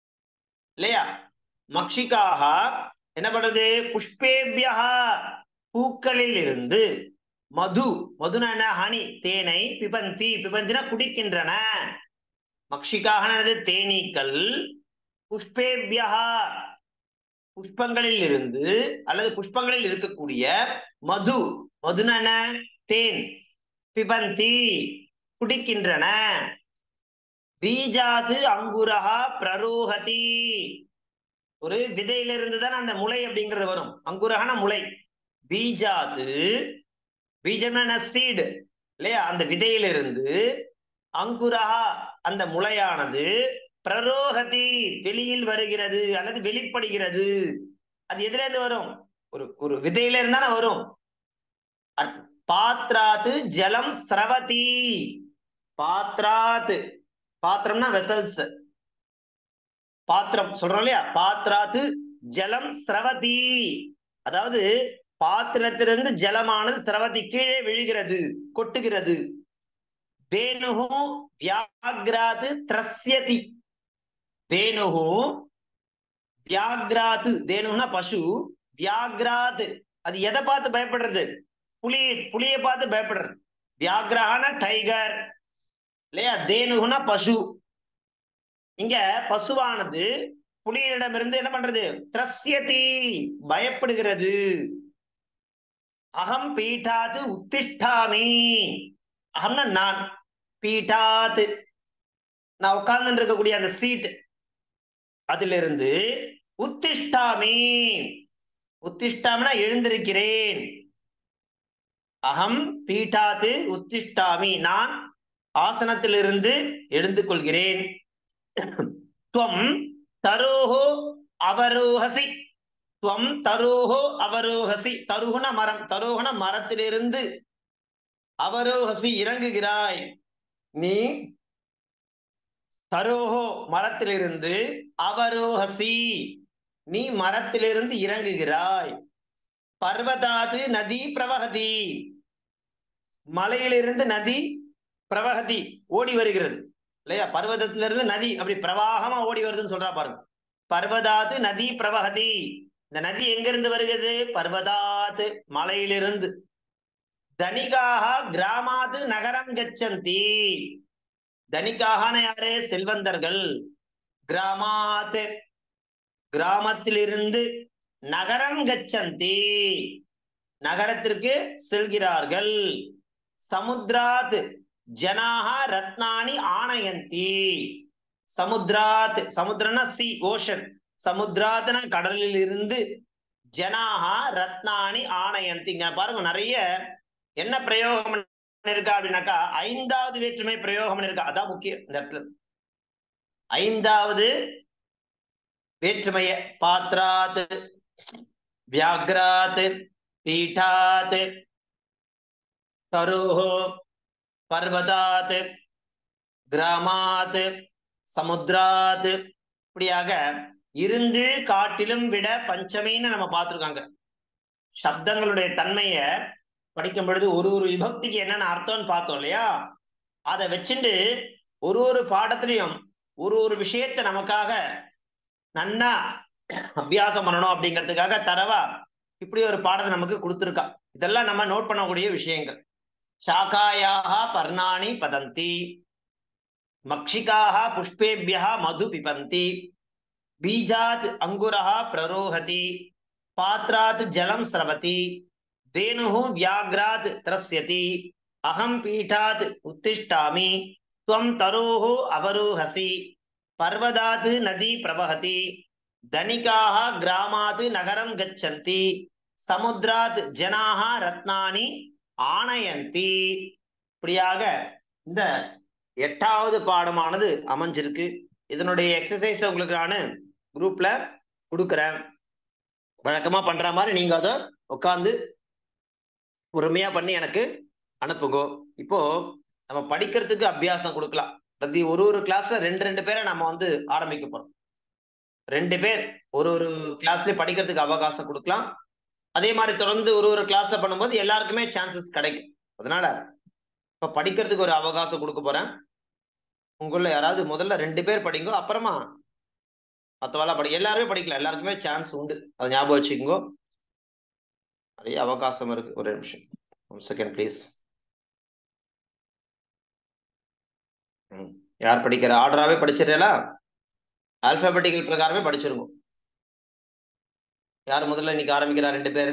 S1: இல்லையா மக்ஷிகாக என்ன பண்றது புஷ்பேபியா பூக்களில் இருந்து மது மதுனா என்ன ஹனி தேனை பிபந்தி பிபந்தினா குடிக்கின்றன மக்ஷிகாகனது தேனீக்கள் புஷ்பேபியா புஷ்பங்களில் இருந்து அல்லது புஷ்பங்களில் இருக்கக்கூடிய மது மதுனா என்ன தேன் பிபந்தி குடிக்கின்றன பீஜாது அங்குரஹா பிரரோகதி ஒரு விதையிலிருந்து தான் அந்த முளை அப்படிங்கிறது வரும் அங்குரஹான முளை பீஜாது பீஜம்னா சீடு இல்லையா அந்த விதையிலிருந்து அங்குரஹா அந்த முளையானது பிரரோகதி வெளியில் வருகிறது அல்லது வெளிப்படுகிறது அது எதுல இருந்து வரும் ஒரு ஒரு விதையில இருந்தானே வரும் அர்த்- பாத்ராத்து ஜலம் ஸ்ரவதி பாத்ராத்து பாத்திரம்னா வெசல்ஸ் பாத்திரம் சொல்றோம் இல்லையா பாத்ராத்து ஜலம் ஸ்ரவதி அதாவது பாத்திரத்திலிருந்து ஜலமானது ஸ்ரவதி கீழே விழுகிறது கொட்டுகிறது தேனுகு வியாக்ராது திரஸ்யதி தேனுகு வியாக்ராது தேனுகுனா பசு வியாக்ராது அது எதை பார்த்து பயப்படுறது புலி புலியை பார்த்து பயப்படுறது வியாக்ரஹான டைகர் இல்லையா தேனுகுனா பசு இங்க பசுவானது புலியிடமிருந்து என்ன பண்றது திரஸ்யதி பயப்படுகிறது அகம் பீட்டாது உத்திஷ்டாமி அகம்னா நான் பீட்டாத்து நான் உட்கார்ந்து இருக்கக்கூடிய அந்த சீட் அதிலிருந்து உத்திஷ்டாமி உத்திஷ்டாமினா எழுந்திருக்கிறேன் அகம் பீட்டாத்து உத்திஷ்டாமி நான் ஆசனத்திலிருந்து எழுந்து கொள்கிறேன் துவம் தரோஹோ அவரோஹசி துவம் தரோஹோ அவரோஹசி தருகுண மரம் தரோகுண மரத்திலிருந்து அவரோஹசி இறங்குகிறாய் நீ தரோஹோ மரத்திலிருந்து அவரோஹசி நீ மரத்திலிருந்து இறங்குகிறாய் பர்வதாது நதி பிரவகதி மலையிலிருந்து நதி பிரவகதி ஓடி வருகிறது இல்லையா பர்வதத்திலிருந்து நதி அப்படி பிரவாகமா ஓடி வருதுன்னு சொல்றா பாருங்க பர்வதாது நதி பிரவகதி இந்த நதி எங்கிருந்து வருகிறது பர்வதாது மலையிலிருந்து தனிகாக கிராமாது நகரம் கச்சந்தி தனிகாகன யாரே செல்வந்தர்கள் கிராமாத் கிராமத்திலிருந்து நகரம் கச்சந்தி நகரத்திற்கு செல்கிறார்கள் சமுத்ராத் ஜனாக ரத்னானி ஆனயந்தி சமுத்ராத் சமுத்திரனா சி ஓஷன் சமுத்ராத்னா கடலில் இருந்து ஜனாக ரத்னானி ஆனயந்தி இங்க பாருங்க நிறைய என்ன பிரயோகம் இருக்கா அப்படின்னாக்கா ஐந்தாவது வேற்றுமை பிரயோகம் இருக்கா அதான் முக்கியம் இந்த இடத்துல ஐந்தாவது வேற்றுமைய பாத்ராத் வியாக்ராத் பீட்டாத் தருஹோ பர்வதாத் கிராமாத் சமுத்ராத் இப்படியாக இருந்து காட்டிலும் விட பஞ்சமின்னு நம்ம பார்த்திருக்காங்க சப்தங்களுடைய தன்மைய படிக்கும் பொழுது ஒரு ஒரு விபக்திக்கு என்னென்ன அர்த்தம்னு பார்த்தோம் இல்லையா அதை வச்சுட்டு ஒரு ஒரு பாடத்திலையும் ஒரு ஒரு விஷயத்தை நமக்காக நன்னா அபியாசம் பண்ணணும் அப்படிங்கிறதுக்காக தரவா இப்படி ஒரு பாடத்தை நமக்கு கொடுத்துருக்கா இதெல்லாம் நம்ம நோட் பண்ணக்கூடிய விஷயங்கள் சாக்காயாக பர்ணாணி பதந்தி மக்ஷிகாக புஷ்பேபியா மது பிபந்தி பீஜாத் அங்குரः பிரரோஹதி பாத்ராத் ஜலம் ஸ்ரவதி தேனுः வியாக்ராத் திரஸ்யதி அகம் பீட்டாத் உத்திஷ்டாமி त्वं तरोः अवरोहसि पर्वतात् नदी प्रवहति धनिकाः ग्रामात् नगरं गच्छन्ति சமுத்ராத் ஜனாக ரத்னானி ஆனயந்தி இப்படியாக இந்த எட்டாவது பாடமானது அமைஞ்சிருக்கு இதனுடைய எக்ஸசைஸ் உங்களுக்கு நான் குரூப்ல கொடுக்குறேன் வழக்கமா பண்ற மாதிரி நீங்க அதை உட்காந்து பொறுமையா பண்ணி எனக்கு அனுப்புங்க இப்போ நம்ம படிக்கிறதுக்கு அபியாசம் கொடுக்கலாம் பிரதி ஒரு ஒரு கிளாஸ்ல ரெண்டு ரெண்டு பேரை நம்ம வந்து ஆரம்பிக்க போறோம் ரெண்டு பேர் ஒரு ஒரு கிளாஸ்லயே படிக்கிறதுக்கு அவகாசம் கொடுக்கலாம் அதே மாதிரி தொடர்ந்து ஒரு ஒரு கிளாஸ்ல பண்ணும்போது எல்லாருக்குமே சான்சஸ் கிடைக்கும் அதனால இப்ப படிக்கிறதுக்கு ஒரு அவகாசம் கொடுக்க போறேன் உங்கள யாராவது முதல்ல ரெண்டு பேர் படிங்கோ அப்புறமா மற்றவெல்லாம் படி எல்லாருமே படிக்கலாம் எல்லாருக்குமே சான்ஸ் உண்டு அதை ஞாபகம் வச்சுக்கோங்க நிறைய அவகாசம் இருக்கு ஒரு நிமிஷம் ஒன் செகண்ட் ப்ளீஸ் யார் படிக்கிற ஆர்டராகவே படிச்சிடறா ஆல்பாபெட்டிக்கல் பிரகாரமே படிச்சிருங்க யார் முதல்ல இன்னைக்கு ஆரம்பிக்கிறா ரெண்டு பேர்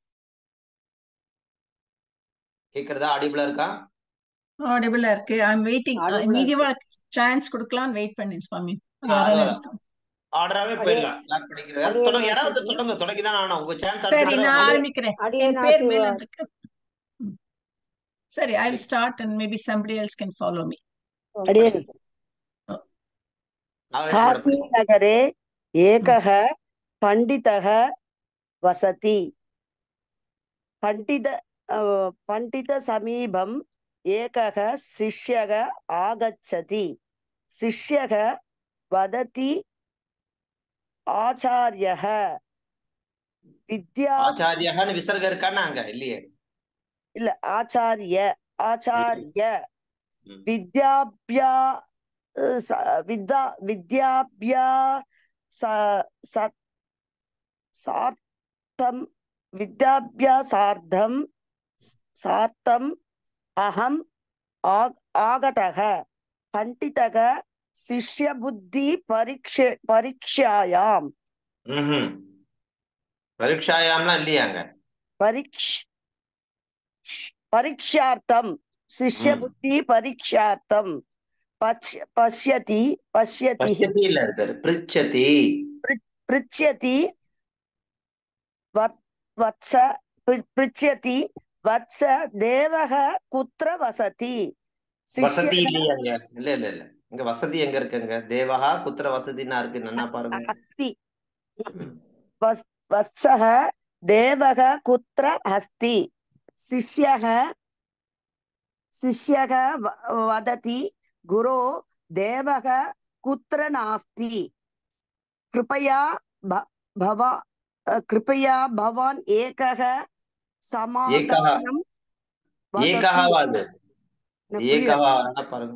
S1: கேக்குறதா ஆடிபிளா இருக்கா
S2: ஆடிபிளா இருக்கு ஐம் வெயிட்டிங்
S3: Audible-ஆ
S2: மீதிவா சான்ஸ் கொடுக்கலாம்னு வெயிட் பண்ணேன் சுவாமி
S1: ஆர்டராகவே போயிடலாம் யார் படிக்கிற
S3: அடியே
S1: தொடங்க யாராவது
S3: ஆசீர்வாத்.
S1: தொடங்க தொடங்கி தான் ஆகணும் உங்க சான்ஸ்
S2: சரி நான் ஆரம்பிக்கிறேன்
S3: அடியேன்
S2: என் பேர் மேல
S3: ஆசீர்வாத்.
S2: இருக்கு ம். சரி I will start and maybe somebody else can follow me
S4: अडियन्
S1: நாகேஷ் மேடம்
S4: काशीनगरे एकः पण्डितः वसति पण्डित अ, पण्डितसमीपम् एकः शिष्यः आगच्छति शिष्यः वदति आचार्यः विद्या
S1: ஆச்சாரியன்னு விசர்கம் இருக்கான்னு அங்க இல்லையே
S4: இல்ல ஆச்சாரிய ஆச்சாரிய
S1: ம்.
S4: வித்யாபியா அஹ் ச- வித்யா வித்யாபியா ச- ச- சார்த்தம் வித்யாபியாசார்த்தம் சார்த்தம் அகம் ஆக்- ஆகதः பண்டிதः சிஷ்யபுத்தி பரீட்ச பரீட்சாயாம்
S1: ம்ஹும். பரீட்சாயாம்லாம் இல்லையா அங்க
S4: பரீட்ச பரீட்சார்த்தம் சிஷ்யபுத்தி பரீட்சார்த்தம் பச்ய பश्यति பश्यति
S1: பச்சதி இல்ல இருக்காரு பிரிச்சதி
S4: पृच्छति वत्- वत्स पृ- पृच्छति वत्स देवः कुत्र वसति
S1: வசதி
S4: शिष्यः
S1: இல்லையா அங்க இல்ல இல்ல இல்ல இங்க வசதி எங்க இருக்குங்க தேவஹா குத்திர வசதினா இருக்கு நல்லா பாருங்க
S4: अस्ति
S1: ம்.
S4: वस्- वत्सः देवः कुत्र अस्ति शिष्यः शिष्यः व- वदति गुरो देवः कुत्र नास्ति कृपया भ- भवा अ, कृपया भवान् एकः समाधानं वदतु
S1: ஏகஹாவா அது
S4: எனக்கு புரியல.
S1: ஏகஹா நல்லா பாருங்க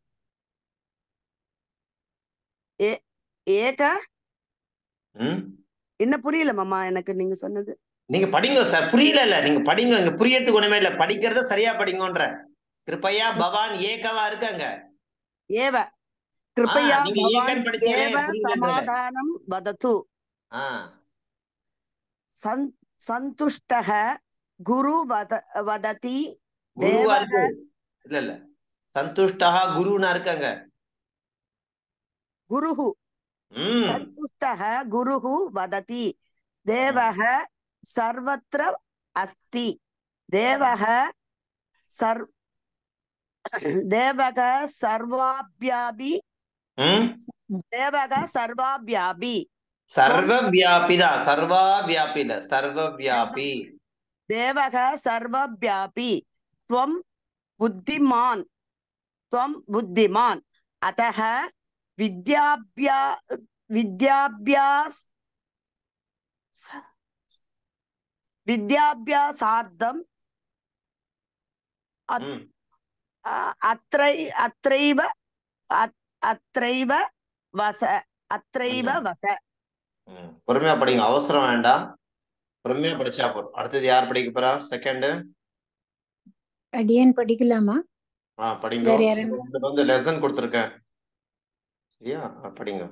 S4: ஏ- ஏக
S1: ம்
S4: என்ன புரியல மாமா எனக்கு நீங்க சொன்னது
S1: நீங்க படிங்க சார் புரியல இல்ல நீங்க படிங்க இங்க புரியறதுக்கு ஒண்ணுமே இல்ல படிக்கிறத சரியா படிங்கன்ற கிருப்பையா பவான் ஏகவா இருக்காங்க
S4: ஏவ கிருபயா
S1: நீங்க
S4: பவான்
S1: ஏகன் படிச்சாலே
S4: ஏவ
S1: புரியுதுன்றல.
S4: சமாதானம் வதத்து
S1: ஆ
S4: சந் சந்துஷ்டः குரு வத வததி
S1: குருவா
S4: தேவக
S1: இருக்கு இல்ல இல்ல சந்துஷ்டா குருனா இருக்காங்க
S4: குருஹு
S1: ம்
S4: சந்துஷ்டः குருஹு வததி தேவः சர்வத்திர அஸ்தி தேவः சர் தேவக சர்வாபியாபி
S1: ம்
S4: தேவக சர்வாபியாபி
S1: சர்வ வியாபி தான் சர்வா வியாபி இல்ல சர்வ வியாபி
S4: தேவக சர்வவியாபி त्वं बुद्धिमान् त्वं बुद्धिमान् अतः विद्याभ्या विद्याभ्यास विद्याभ्यासार्थम् अ-
S1: ம்
S4: अ- अत्रै अत्रैव अ- अत्रैव वस अत्रैव
S1: ம்.
S4: वस
S1: ம். பொறுமையா படிங்க அவசரம் வேண்டாம் பொறுமையா படிச்சா போதும் அடுத்தது யார் படிக்க போறா செகண்ட்
S5: அடியேன் படிக்கலாமா
S1: ஆ படிங்க
S5: வேற யாரும்
S1: உங்களுக்கு வந்து லெசன் கொடுத்துருக்கேன் சரியா ஆ, படிங்க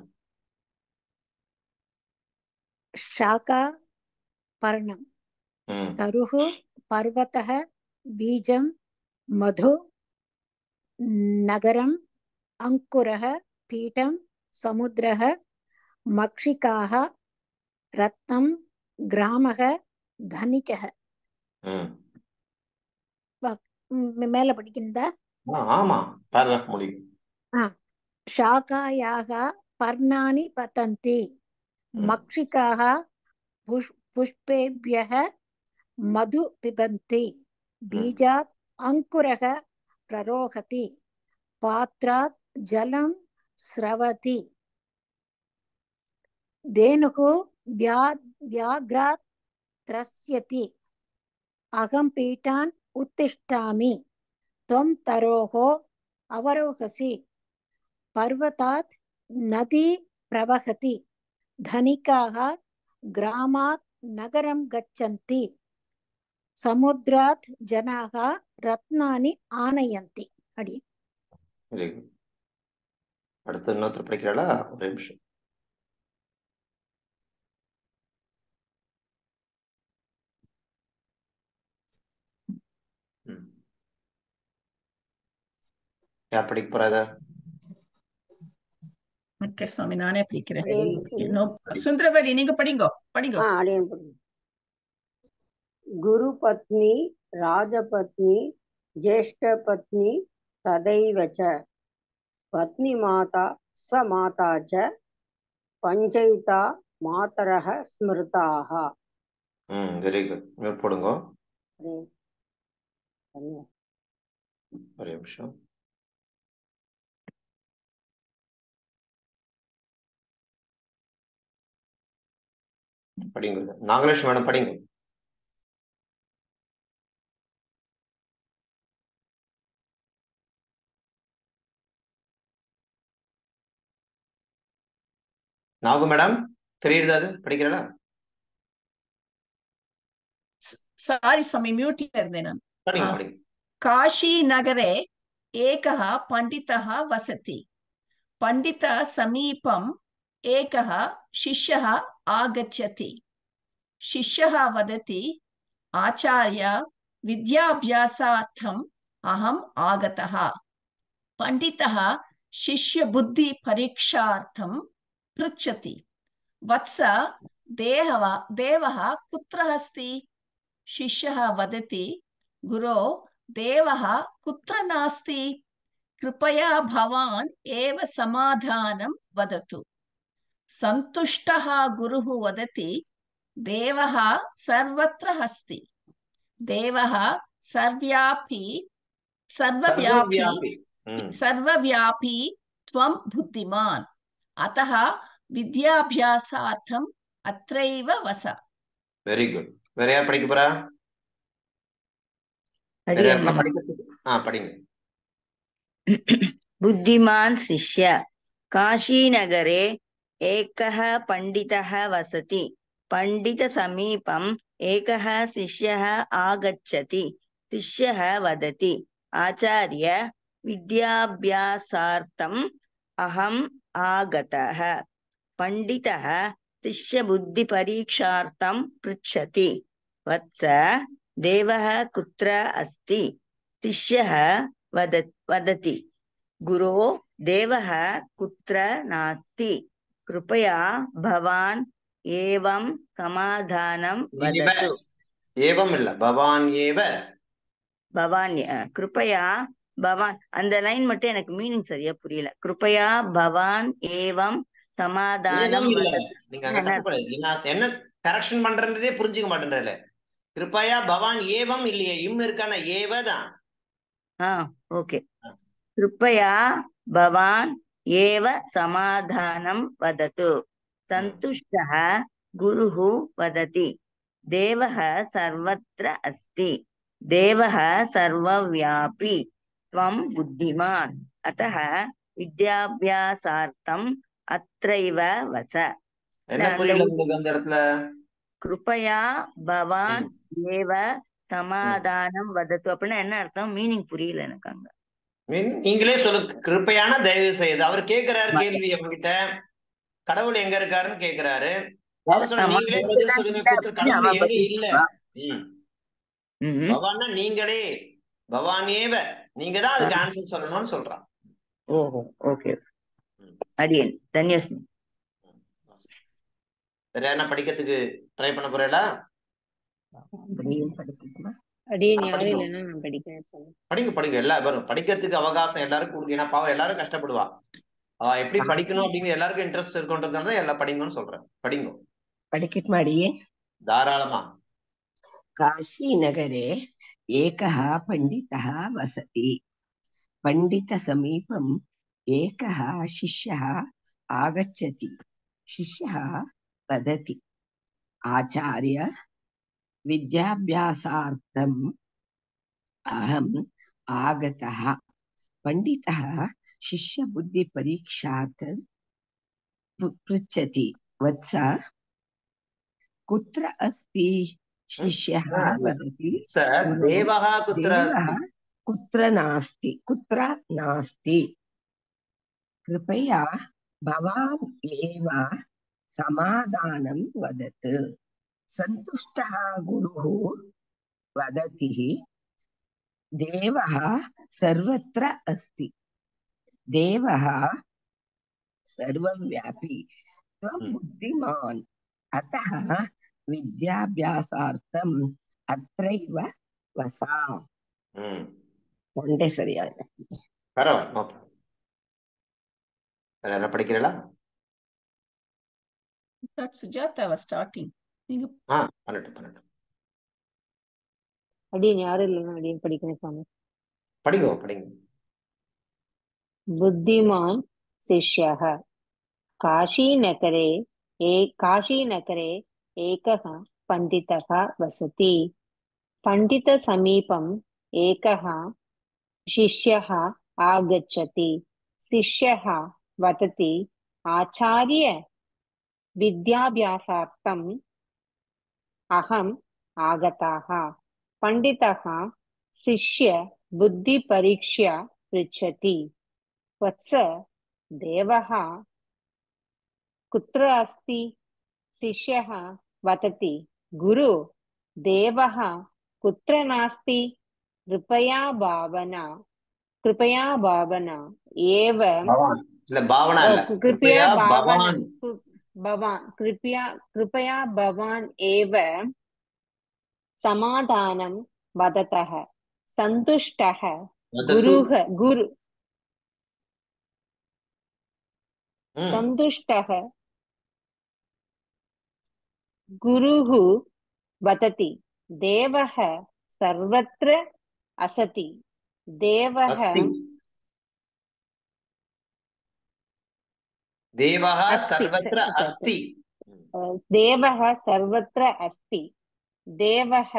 S5: शाखा पर्णं
S1: ம்
S5: तरुः पर्वतः बीजं मधु नगरम् अङ्कुरः पीठं समुद्रः मक्षिकाः रत्नं ग्रामः धनिकः
S1: ம்
S5: ம், மேல படிக்கிறதா
S1: ஆ, ஆமா பேராகிராஃப் முடியும்
S5: शाखायाः पर्णानि पतन्ति
S1: ம்
S5: मक्षिकाः पुष् पुष्पेभ्यः मधु पिबन्ति
S1: ம்
S5: बीजात् अङ्कुरः प्ररोहति पात्रात् जलं स्रवति धेनुः व्या व्याघ्रात् त्रस्यति अहं पीठान् उत्तिष्ठामि त्वं तरोः अवरोहसि पर्वतात् नदी प्रवहति धनिकाः ग्रामात् नगरं गच्छन्ति समुद्रात् जनाः रत्नानि आनयन्ति अडि
S1: வெரி குட் அடுத்து இன்னொருத்தர் படிக்கிறாளா ஒரே நிமிஷம் ம். யார் படிக்க போறா இத
S2: ஓகே சுவாமி நானே படிக்கிறேன்
S3: அடியேன்
S2: No, சுந்தரவரி நீங்க படிங்கோ படிங்கோ
S3: ஆ அடியேன் புரியுது. गुरुपत्नी राजपत्नी ज्येष्ठपत्नी तदैव च पत्नीमाता स्वमाता च पञ्चैता मातरः स्मृताः
S1: ம் வெரி குட் மியூட் போடுங்க
S3: हरे धन्यवाद
S1: ஒரே நிமிஷம் படிங்க இத. நாகலட்சுமி மேடம் படிங்க நாகு மேடம் தெரியுதா அது படிக்கிறா
S2: சாரி சுவாமி மியூட்ல இருந்தேன் நான்
S1: படிங்க
S2: ஆ.
S1: படிங்க
S2: काशीनगरे एकः पण्डितः वसति पण्डितसमीपम् एकः शिष्यः आगच्छति शिष्यः वदति आचार्य विद्याभ्यासार्थम् अहम् आगतः पण्डितः शिष्यबुद्धिपरीक्षार्थं पृच्छति वत्स देहव देवः कुत्र अस्ति शिष्यः वदति गुरो देवः कुत्र नास्ति कृपया भवान् एव समाधानं वदतु सन्तुष्टः गुरुः वदति देवः सर्वत्र अस्ति देवः सर्व्यापि सर्वव्यापी
S1: சர்வவியாபி ம்
S2: सर्वव्यापी त्वं बुद्धिमान् अतः विद्याभ्यासार्थम् अत्रैव वस
S1: வெரி குட் வேற யார் படிக்க போறா வேற
S6: अडियन्
S1: யாரெல்லாம் படிக்கிறதுக்கு ஆ படிங்க
S6: बुद्धिमान् शिष्य काशीनगरे एकः पण्डितः वसति पण्डितसमीपम् एकः शिष्यः आगच्छति शिष्यः वदति आचार्य विद्याभ्यासार्थम् अहम् आगतः पण्डितः शिष्यबुद्धिपरीक्षार्थं पृच्छति वत्स देवः कुत्र अस्ति शिष्यः वद वदति गुरो देवः कुत्र नास्ति कृपया भवान् एवं समाधानं
S1: ஏவ
S6: वदतु
S1: ஏவம் இல்ல பவான் ஏவ
S6: பவான் அஹ், கிருபயா பவான் அந்த லைன் மட்டும் எனக்கு மீனிங் சரியா புரியல கிருபயா பவான் ஏவம் சமாதானம்
S1: ஏவம் இல்ல
S6: வதத்து
S1: நீங்க அங்க தப்பு பண்ணு. நான் என்ன கரெக்ஷன் பண்றதே புரிஞ்சுக்க மாட்டேன்றல கிருப்பையா பவான் ஏவம் இல்லையே இம் இருக்கான ஏவதான்
S6: ஆ ஓகே कृपया भवान् एव समाधानं वदतु सन्तुष्टः गुरुः वदति देवः सर्वत्र अस्ति देवः सर्वव्यापी त्वं बुद्धिमान् अतः विद्याभ्यासार्थम् अत्रैव वस
S1: என்ன
S6: நான் அந்த
S1: புரியல
S6: உ-
S1: உங்களுக்கு அந்த இடத்துல
S6: कृपया भवान् एव சமாதானம் வதத்து அப்படின்னா என்ன அர்த்தம் மீனிங் புரியல எனக்கு அங்க
S1: மீன் நீங்களே சொல்லு கிருப்பையான தயவு செய்து அவர் கேக்குறாரு கேள்வி அவங்ககிட்ட கடவுள் எங்க இருக்காருன்னு கேக்குறாரு அவர் சொல்ற
S6: ஆமா,
S1: நீங்களே பதில் சொல்லுங்க குத்து கடவுள்
S6: அவன்
S1: எங்க
S6: பதில்
S1: இல்ல
S6: சொல்றான்.
S1: ம்
S6: ம்ஹும்.
S1: பவான்னா நீங்களே பவானேவ நீங்க தான் அதுக்கு ஆன்சர் சொல்லணும்னு சொல்றான்
S6: ஓஹோ ஓகே அடியன் தன்யஸ்மி
S1: வேற யாருன்னா படிக்கிறதுக்கு ட்ரை பண்ண போறீங்களா
S6: அடியேன் படிக்கட்டுமா?
S3: அடியேன்
S1: ஆ,
S3: யாரும்
S1: படிங்க.
S3: இல்லைன்னா நான் படிக்கிறேன்
S1: படிங்க படிங்க எல்லாரும் படிக்கிறதுக்கு அவகாசம் எல்லாருக்கும் கொடுங்க ஏன்னா பாவம் எல்லாரும் கஷ்டப்படுவா அவ எப்படி படிக்கணும் அப்படிங்கிற எல்லாருக்கும் இன்ட்ரெஸ்ட் இருக்குன்றதுனால தான் எல்லாம் படிங்கன்னு சொல்றேன் படிங்க
S7: படிக்கட்டுமா அடியே
S1: தாராளமா
S7: काशीनगरे एकः पण्डितः वसति पण्डितसमीपम् एकः शिष्यः आगच्छति शिष्यः वदति आचार्य विद्याभ्यासार्थम् अहम् आगतः पण्डितः शिष्यबुद्धिपरीक्षार्थं पृ- पृच्छति वत्स कुत्र अस्ति शिष्यः
S1: न, न।
S7: वदति
S1: सर
S7: गुरुः
S1: देवः कुत्र
S7: देवः
S1: अस्ति
S7: कुत्र नास्ति कुत्र नास्ति कृपया भवान् एव समाधानं वदतु सन्तुष्टः गुरुः वदति देवः सर्वत्र अस्ति देवः सर्वव्यापी त्वं
S1: हम्म।
S7: बुद्धिमान् अतः विद्याभ्यासार्थम् अत्रैव वस
S1: ம்
S7: தொண்டை சரியா இல்லை
S1: பரவாயில்ல நோ ப்ராப்ளம் வேற யாரா படிக்கிறீங்களா
S2: Thought Sujata was starting. நீங்க
S1: ஆ பண்ணட்டும் பண்ணட்டும்
S3: அடியன் யாரும் இல்லைன்னா அடியன் படிக்கிறேன் சுவாமி
S1: படிங்க படிங்க
S3: बुद्धिमान् शिष्यः काशीनगरे ए काशीनगरे एकः पण्डितः वसति पण्डितसमीपम् एकः शिष्यः आगच्छति शिष्यः वदति आचार्य विद्याभ्यासार्थम् अहम् आगतः पण्डितः शिष्य बुद्धिपरीक्षा पृच्छति वत्स देवः कुत्र अस्ति शिष्यः वदति गुरु देवः कुत्र नास्ति कृपया भावना कृपया भावना एव
S1: பவான் இல்ல பாவனா இல்ல
S3: कृपया
S1: கிருப்பையா
S3: भावना
S1: பவான்
S3: कृ- भवान् कृपया कृपया भवान् एव समाधानं वदतः सन्तुष्टः
S1: வதத்து
S3: गुरुः गुरु
S1: ம்
S3: सन्तुष्टः गुरुः वदति देवः सर्वत्र असति देवः
S1: अस्ति தேவः
S3: अस्ति
S1: सर्वत्र
S3: स- स-
S1: अस्ति
S3: अ, देवः सर्वत्र अस्ति देवः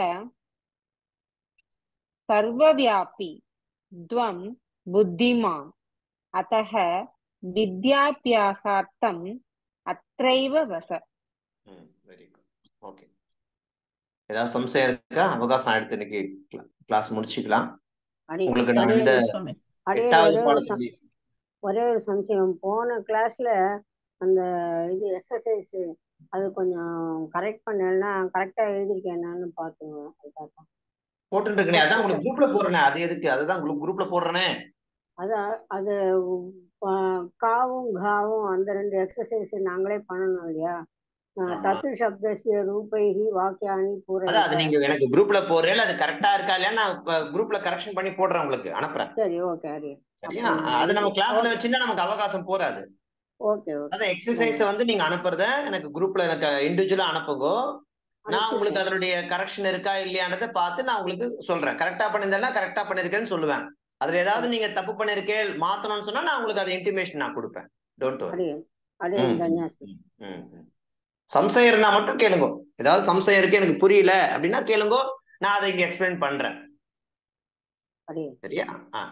S3: सर्वव्यापी त्वं बुद्धिमान् अतः विद्याभ्यासार्थम् अत्रैव वस
S1: ம் வெரி குட் ஓகே ஏதாவது சம்சயம் இருக்கா அவகாசம் எடுத்து இன்னைக்கு கிளாஸ் முடிச்சுக்கலாம்
S3: அடி
S1: உங்களுக்கு நான்
S3: அடியே
S1: இந்த
S2: சுவாமி
S3: அடியே
S1: எட்டாவது
S3: ஒரே ஒரு
S1: பாடம்
S3: சம்
S1: சொல்லி
S3: ஒரே ஒரு சம்சயம் போன கிளாஸ்ல அந்த இது எக்ஸசைஸ் அது கொஞ்சம் கரெக்ட் பண்ணலன்னா கரெக்டா எழுதிருக்கேனான்னு பாத்துங்க அதுக்காக
S1: போட்டுட்டு இருக்கனே அதான்
S3: ஃபர்ஸ்ட்
S1: உங்களுக்கு குரூப்ல போடுறேனே அது எதுக்கு அதுதான் உங்களுக்கு குரூப்ல போடுறேனே
S3: அதான் அது ஆ, காவும் காவும் அந்த ரெண்டு எக்ஸசைஸ் நாங்களே பண்ணணும் இல்லையா ஆ,
S1: ஆமா
S3: தத்து சப்தசிய ரூபைகி வாக்கியானி
S1: அதான் அது
S3: பூரயத
S1: நீங்க எனக்கு குரூப்ல போடுறேன் அது கரெக்டா இருக்கா இல்லையா நான் குரூப்ல கரெக்ஷன் பண்ணி போடுறேன் உங்களுக்கு அனுப்புறேன்
S3: சரி ஓகே அடி
S1: சரியா
S3: அப்போ
S1: அது நம்ம கிளாஸ்ல
S3: ஓகே
S1: வச்சுன்னா நமக்கு அவகாசம் போறாது
S3: ஓகே ஓகே
S1: அதான் எக்ஸசைஸ் வந்து நீங்க அனுப்புறத எனக்கு குரூப்ல எனக்கு இண்டிவிஜுவலா அனுப்புங்க நான் உங்களுக்கு
S3: அனுப்பிச்சிருக்கேன்
S1: அதனுடைய கரெக்ஷன் இருக்கா இல்லையான்றதை பார்த்து நான் உங்களுக்கு சொல்றேன் கரெக்டா பண்ணியிருந்தேன்னா கரெக்டா பண்ணிருக்கேன்னு சொல்லுவேன் அதுல ஏதாவது நீங்க தப்பு பண்ணிருக்கேன் மாத்தணும்னு சொன்னா நான் உங்களுக்கு அது இன்டிமேஷன் நான் கொடுப்பேன் டோன்ட் வரி
S3: அடியே அடியே
S1: ம் ம்,
S3: தன்யாசி
S1: ம், ம், ம். சம்சயம் இருந்தா மட்டும் கேளுங்க ஏதாவது சம்சயம் இருக்கு எனக்கு புரியல அப்படின்னா கேளுங்க நான் அதை இங்க எக்ஸ்பிளைன் பண்றேன்
S3: அடியே
S1: சரியா ஆ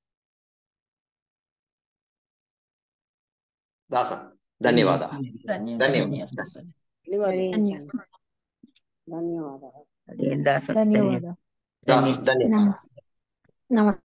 S1: தாசன் ధన్యవాద
S2: ధన్య
S1: ధన్యవాద
S2: ధన్యవాదాలు స్వామి
S3: ಹರಿ
S5: ಧನ್ಯ-
S3: ಧನ್ಯವಾದ
S6: ಅದೇನ್ ದಾಸ
S5: ಧನ್ಯವಾದ
S1: దాసన్ ధన్యవాద
S5: ನಮಸ್ ನಮಸ್